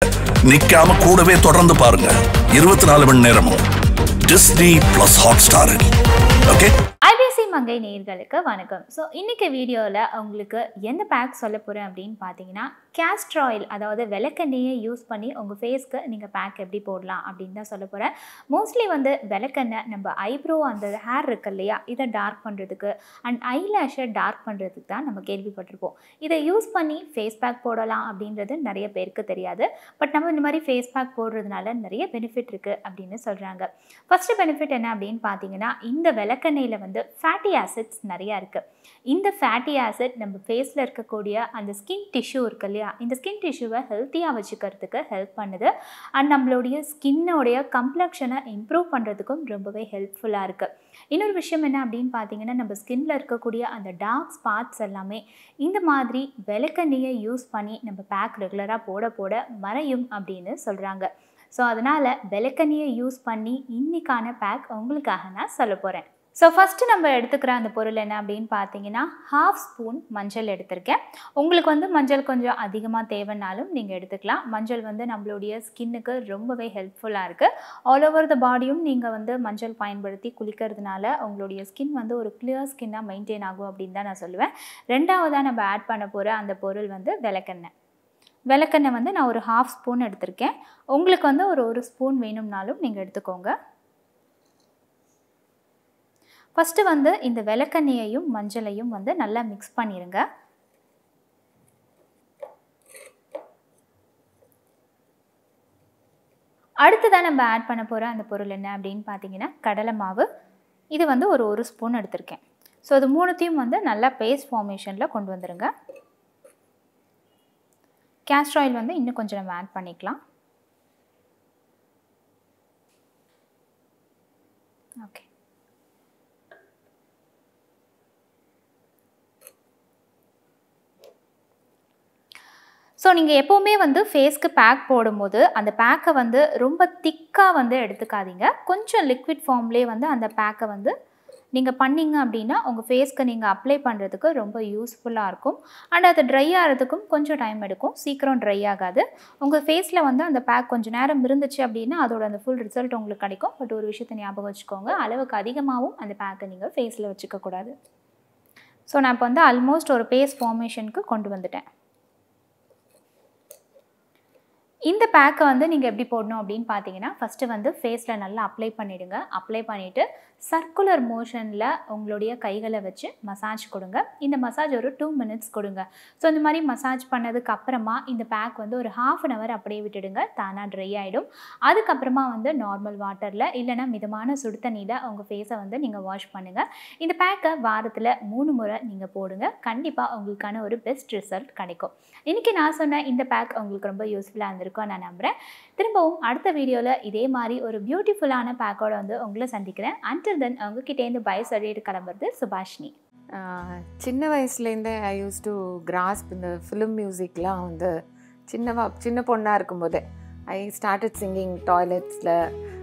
நிக்காம கூடவே தொடர்ந்து பாருங்க இருபத்தி நாலு மணி நேரமும் டிஸ்னி பிளஸ் ஹாட் ஸ்டாரில் ஓகே ஐபிசி மங்கை நேயர்களுக்கு வணக்கம் ஸோ இன்றைக்கி வீடியோவில் உங்களுக்கு எந்த பேக் சொல்ல போகிறேன் அப்படின்னு பார்த்தீங்கன்னா கேஸ்ட்ர் ஆயில் அதாவது விளக்கெண்ணெயை யூஸ் பண்ணி உங்கள் ஃபேஸ்க்கு நீங்கள் பேக் எப்படி போடலாம் அப்படின்னு தான் சொல்ல போகிறேன் மோஸ்ட்லி வந்து விளக்கெண்ணெய் நம்ம ஐப்ரோ அந்த ஹேர் இருக்கு இல்லையா இதை டார்க் பண்ணுறதுக்கு அண்ட் ஐலேஷை டார்க் பண்ணுறதுக்கு தான் நம்ம கேள்விப்பட்டிருப்போம் இதை யூஸ் பண்ணி ஃபேஸ் பேக் போடலாம் அப்படின்றது நிறைய பேருக்கு தெரியாது பட் நம்ம இந்த மாதிரி ஃபேஸ் பேக் போடுறதுனால நிறைய பெனிஃபிட் இருக்குது அப்படின்னு சொல்கிறாங்க ஃபஸ்ட்டு பெனிஃபிட் என்ன அப்படின்னு பார்த்தீங்கன்னா இந்த விளக்கெண்ணெயில் வந்து ஃபேட்டி ஆசிட்ஸ் நிறையா இருக்குது இந்த ஃபேட்டி ஆசிட் நம்ம ஃபேஸில் இருக்கக்கூடிய அந்த ஸ்கின் டிஷ்யூ இருக்கு இல்லையா இந்த ஸ்கின் டிஷ்யூவை ஹெல்த்தியாக வச்சுக்கிறதுக்கு ஹெல்ப் பண்ணுது அண்ட் நம்மளுடைய ஸ்கின்னோடைய கம்ப்ளெக்ஷனை இம்ப்ரூவ் பண்ணுறதுக்கும் ரொம்பவே ஹெல்ப்ஃபுல்லாக இருக்குது இன்னொரு விஷயம் என்ன அப்படின்னு பார்த்தீங்கன்னா நம்ம ஸ்கின்ல இருக்கக்கூடிய அந்த டார்க் ஸ்பாட்ஸ் எல்லாமே இந்த மாதிரி விளக்கெண்ணெயை யூஸ் பண்ணி நம்ம பேக் ரெகுலராக போட போட மறையும் அப்படின்னு சொல்கிறாங்க ஸோ அதனால் விளக்கெண்ணெயை யூஸ் பண்ணி இன்னைக்கான பேக் உங்களுக்காக நான் சொல்ல போகிறேன் ஸோ ஃபஸ்ட்டு நம்ம எடுத்துக்கிற அந்த பொருள் என்ன அப்படின்னு பார்த்தீங்கன்னா ஹாஃப் ஸ்பூன் மஞ்சள் எடுத்திருக்கேன் உங்களுக்கு வந்து மஞ்சள் கொஞ்சம் அதிகமாக தேவைன்னாலும் நீங்கள் எடுத்துக்கலாம் மஞ்சள் வந்து நம்மளுடைய ஸ்கின்னுக்கு ரொம்பவே ஹெல்ப்ஃபுல்லாக இருக்குது ஆல் ஓவர் த பாடியும் நீங்கள் வந்து மஞ்சள் பயன்படுத்தி குளிக்கிறதுனால உங்களுடைய ஸ்கின் வந்து ஒரு கிளியர் ஸ்கின்னாக மெயின்டைன் ஆகும் அப்படின்னு தான் நான் சொல்லுவேன் ரெண்டாவதாக நம்ம ஆட் பண்ண போகிற அந்த பொருள் வந்து விளக்கெண்ணெய் விளக்கெண்ணெய் வந்து நான் ஒரு ஹாஃப் ஸ்பூன் எடுத்திருக்கேன் உங்களுக்கு வந்து ஒரு ஒரு ஸ்பூன் வேணும்னாலும் நீங்கள் எடுத்துக்கோங்க ஃபஸ்ட்டு வந்து இந்த விளக்கெண்ணெயையும் மஞ்சளையும் வந்து நல்லா மிக்ஸ் பண்ணிடுங்க அடுத்ததாக நம்ம ஆட் பண்ண போகிற அந்த பொருள் என்ன அப்படின்னு பார்த்தீங்கன்னா கடலை மாவு இது வந்து ஒரு ஒரு ஸ்பூன் எடுத்திருக்கேன் ஸோ இது மூணுத்தையும் வந்து நல்லா பேஸ்ட் ஃபார்மேஷனில் கொண்டு வந்துடுங்க கேஸ்ட்ர் ஆயில் வந்து இன்னும் கொஞ்சம் நம்ம ஆட் பண்ணிக்கலாம் ஓகே ஸோ நீங்கள் எப்போவுமே வந்து ஃபேஸ்க்கு பேக் போடும்போது அந்த பேக்கை வந்து ரொம்ப திக்காக வந்து எடுத்துக்காதீங்க கொஞ்சம் லிக்விட் ஃபார்ம்லேயே வந்து அந்த பேக்கை வந்து நீங்கள் பண்ணிங்க அப்படின்னா உங்கள் ஃபேஸ்க்கு நீங்கள் அப்ளை பண்ணுறதுக்கு ரொம்ப யூஸ்ஃபுல்லாக இருக்கும் அண்ட் அது ட்ரை ஆகிறதுக்கும் கொஞ்சம் டைம் எடுக்கும் சீக்கிரம் ட்ரை ஆகாது உங்கள் ஃபேஸில் வந்து அந்த பேக் கொஞ்சம் நேரம் இருந்துச்சு அப்படின்னா அதோட அந்த ஃபுல் ரிசல்ட் உங்களுக்கு கிடைக்கும் பட் ஒரு விஷயத்தை ஞாபகம் வச்சுக்கோங்க அளவுக்கு அதிகமாகவும் அந்த பேக்கை நீங்கள் ஃபேஸில் வச்சுக்கக்கூடாது ஸோ நான் இப்போ வந்து ஆல்மோஸ்ட் ஒரு பேஸ் ஃபார்மேஷனுக்கு கொண்டு வந்துட்டேன் இந்த பேக்கை வந்து நீங்கள் எப்படி போடணும் அப்படின்னு பார்த்தீங்கன்னா ஃபஸ்ட்டு வந்து ஃபேஸில் நல்லா அப்ளை பண்ணிவிடுங்க அப்ளை பண்ணிவிட்டு சர்க்குலர் மோஷனில் உங்களுடைய கைகளை வச்சு மசாஜ் கொடுங்க இந்த மசாஜ் ஒரு டூ மினிட்ஸ் கொடுங்க ஸோ இந்த மாதிரி மசாஜ் பண்ணதுக்கு அப்புறமா இந்த பேக் வந்து ஒரு ஹாஃப் அன் ஹவர் அப்படியே விட்டுடுங்க தானாக ட்ரை ஆகிடும் அதுக்கப்புறமா வந்து நார்மல் வாட்டரில் இல்லைனா மிதமான சுடு தண்ணியில் உங்கள் ஃபேஸை வந்து நீங்கள் வாஷ் பண்ணுங்கள் இந்த பேக்கை வாரத்தில் மூணு முறை நீங்கள் போடுங்க கண்டிப்பாக உங்களுக்கான ஒரு பெஸ்ட் ரிசல்ட் கிடைக்கும் இன்றைக்கி நான் சொன்ன இந்த பேக் உங்களுக்கு ரொம்ப யூஸ்ஃபுல்லாக இருந்திருக்கும் நான் நம்புகிறேன் திரும்பவும் அடுத்த வீடியோவில் இதே மாதிரி ஒரு பியூட்டிஃபுல்லான பேக்கோட வந்து உங்களை சந்திக்கிறேன் அன்டில் தென் உங்ககிட்டேருந்து பய சொல்லிட்டு கிளம்புறது சுபாஷினி ஆஹ் சின்ன வயசுலேருந்தே ஐ யூஸ் டு கிராஸ்ப் இந்த ஃபிலிம் மியூசிக்லாம் வந்து சின்னவா சின்ன பொண்ணாக இருக்கும்போதே ஐ ஸ்டார்டட் சிங்கிங் டாய்லெட்ஸில்